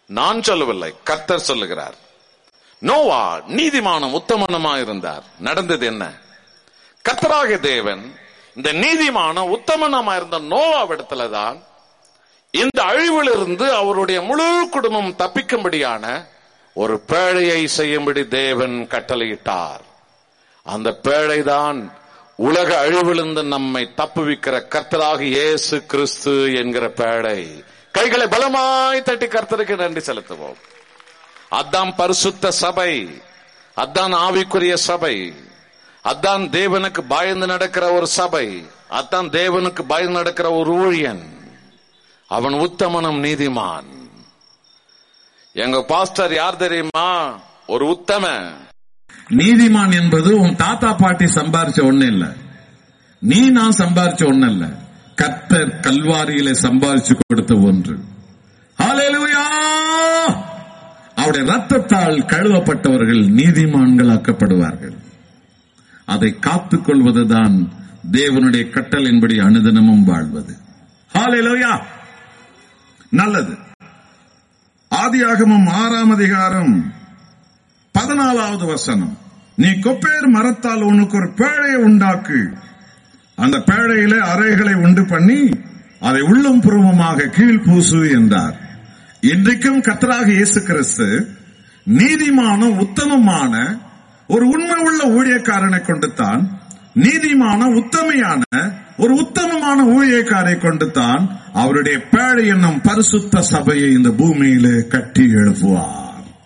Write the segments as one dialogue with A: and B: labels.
A: நான் சொல்லவில்லை கர்த்தர் சொல்லுகிறார் நோவா நீதிமானம் உத்தமனமா இருந்தார் நடந்தது என்ன கர்த்தராகிய தேவன் இந்த நீதிமான உத்தமனமா இருந்த நோவாவிடத்துலதான் இந்த அழிவிலிருந்து அவருடைய முழு குடும்பம் தப்பிக்கும்படியான ஒரு பேழையை செய்யும்படி தேவன் கட்டளையிட்டார் அந்த பேழைதான் உலக அழிவிலிருந்து நம்மை தப்புவிக்கிற கர்த்தராக இயேசு கிறிஸ்து என்கிற பேழை கைகளை பலமாய் தட்டி கர்த்தருக்கு நன்றி செலுத்துவோம் அதான் பரிசுத்த சபை அதான் ஆவிக்குரிய சபை அதான் தேவனுக்கு பயந்து நடக்கிற ஒரு சபை அதான் தேவனுக்கு பயந்து நடக்கிற ஒரு ஊழியன் அவன் உத்தமனும் நீதிமான் எங்க பாஸ்டர் யார் தெரியுமா ஒரு உத்தம
B: நீதிமான் என்பது உன் தாத்தா பாட்டி சம்பாரிச்ச ஒண்ணு இல்ல நீ நான் சம்பாரிச்ச ஒண்ணு இல்ல கர்த்தர் கல்வாரியில சம்பாரிச்சு கொடுத்த ஒன்று ஹalleluya அவருடைய ரத்தத்தால் கழுவப்பட்டவர்கள் நீதிமான்கள் ஆக்கப்படுவார்கள் அதை காத்துக் கொள்வதுதான் தேவனுடைய கட்டளின்படி அனுதினமும் வாழ்வது ஹalleluya நல்லது ஆதியாகமம் ஆறாம் அதிகாரம் பதினாலாவது வசனம் நீ கொப்பேர் மரத்தால் உனக்கு ஒரு பேழையை உண்டாக்கு அந்த பேழையில அறைகளை உண்டு பண்ணி அதை உள்ளும் புறமுமாக கீழ் பூசு என்றார் இன்றைக்கும் கத்தராக இயேசு கிறிஸ்து நீதிமான உத்தமமான ஒரு உண்மை உள்ள ஊழியக்காரனை கொண்டுத்தான் நீதிமான உத்தமையான ஒரு உத்தமமான ஊழியக்காரை கொண்டுத்தான் அவருடைய பேழை என்னும் பரிசுத்த சபையை இந்த பூமியிலே கட்டி எழுப்புவார்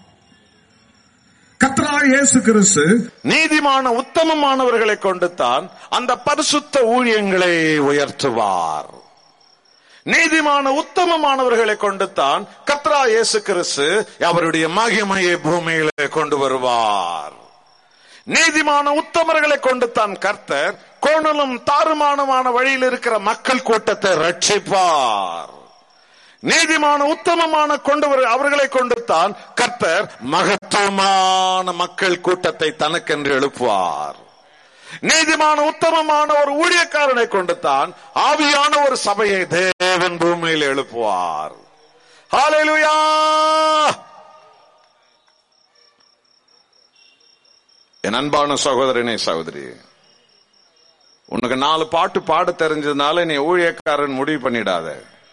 B: கத்தராக இயேசு கிறிஸ்து
A: நீதிமான உத்தமமானவர்களை கொண்டுத்தான் அந்த பரிசுத்த ஊழியங்களை உயர்த்துவார் நீதிமான உத்தமமானவர்களை கொண்டுத்தான் கத்ரா இயேசு கிறிஸ்து அவருடைய மகிமையை பூமியிலே கொண்டு வருவார் நீதிமான உத்தமர்களை கொண்டுத்தான் கர்த்தர் கோணலும் தாறுமானமான வழியில் இருக்கிற மக்கள் கூட்டத்தை ரட்சிப்பார் நீதிமான உத்தமமான கொண்டு அவர்களை கொண்டுத்தான் கர்த்தர் மகத்துவமான மக்கள் கூட்டத்தை தனக்கென்று எழுப்புவார் நீதிமான உத்தமமான ஒரு ஊழியக்காரனை கொண்டுத்தான் ஆவியான ஒரு சபையை தேவன் பூமியில் எழுப்புவார் ஹalleluya என் அன்பான சகோதரனே சகோதரி உனக்கு நாலு பாட்டு பாட தெரிஞ்சதுனால நீ ஊழியக்காரன் முடிவு பண்ணிடாத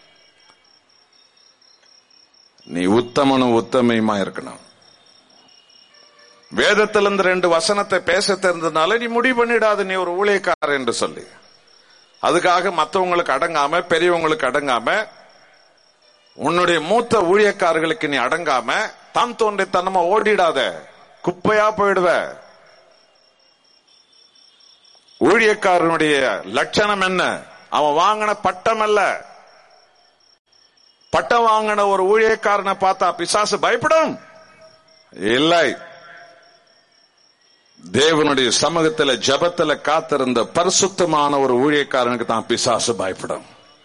A: நீ உத்தமனும் உத்தமையுமா இருக்கணும் வேதத்திலிருந்து ரெண்டு வசனத்தை பேச தெரிஞ்சதுனால நீ முடிவு பண்ணிடாத நீ ஒரு ஊழியக்காரர் என்று சொல்லி அதுக்காக மற்றவங்களுக்கு அடங்காம பெரியவங்களுக்கு அடங்காம உன்னுடைய மூத்த ஊழியக்காரர்களுக்கு நீ அடங்காம தான் தோன்றித்தனமா ஓடிடாத குப்பையா போயிடுவ ஊழியக்காரனுடைய லட்சணம் என்ன அவன் வாங்கின பட்டம் அல்ல பட்டம் வாங்கின ஒரு ஊழியக்காரனை பார்த்தா பிசாசு பயப்படும் இல்லை தேவனுடைய சமூகத்துல ஜபத்துல காத்திருந்த பரிசுத்தமான ஒரு ஊழியக்காரனுக்கு தான் பிசாசு பயப்படும்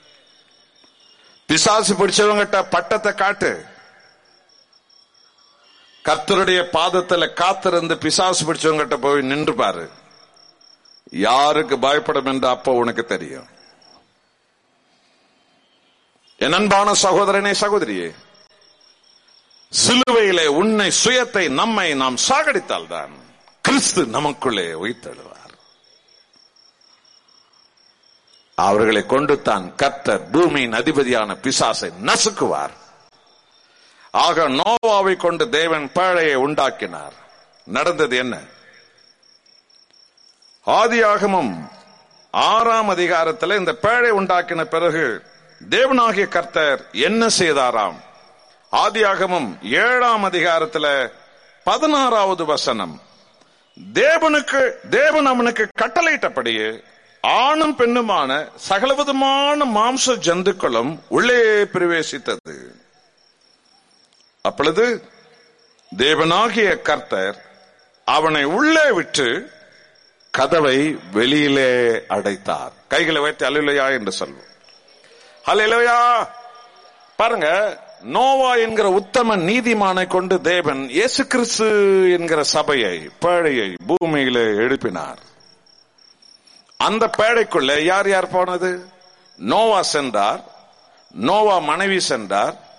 A: பிசாசு பிடிச்சவங்கிட்ட பட்டத்தை காட்டு கர்த்தருடைய பாதத்துல காத்திருந்து பிசாசு பிடிச்சவங்கிட்ட போய் நின்று பாரு யாருக்கு பயப்படும் என்று அப்போ உனக்கு தெரியும் என் அன்பான சகோதரனே சகோதரியே சிலுவையிலே உன்னை சுயத்தை நம்மை நாம் சாகடித்தால் தான் கிறிஸ்து நமக்குள்ளே உயிர்த்தெழுவார் அவர்களை கொண்டு தான் கர்த்தர் பூமியின் அதிபதியான பிசாசை நசுக்குவார் ஆக நோவாவை கொண்டு தேவன் பேழையை உண்டாக்கினார் நடந்தது என்ன ஆதியாகமம் ஆறாம் அதிகாரத்தில் இந்த பேழை உண்டாக்கின பிறகு தேவனாகிய கர்த்தர் என்ன செய்தாராம் ஆதியாகமம் ஏழாம் அதிகாரத்துல பதினாறாவது வசனம் தேவனுக்கு தேவன் அவனுக்கு கட்டளையிட்டபடியே ஆணும் பெண்ணுமான சகலவிதமான மாம்ச ஜந்துக்களும் உள்ளே பிரவேசித்தது அப்பொழுது தேவனாகிய கர்த்தர் அவனை உள்ளே விட்டு கதவை வெளியிலே அடைத்தார் கைகளை வைத்து அலுலையா என்று சொல்வோம் அலுலையா பாருங்க நோவா என்கிற உத்தம நீதிமானை கொண்டு தேவன் இயேசு கிறிஸ்து என்கிற சபையை பேழையை பூமியில எழுப்பினார் அந்த பேழைக்குள்ள யார் யார் போனது நோவா சென்றார் நோவா மனைவி சென்றார்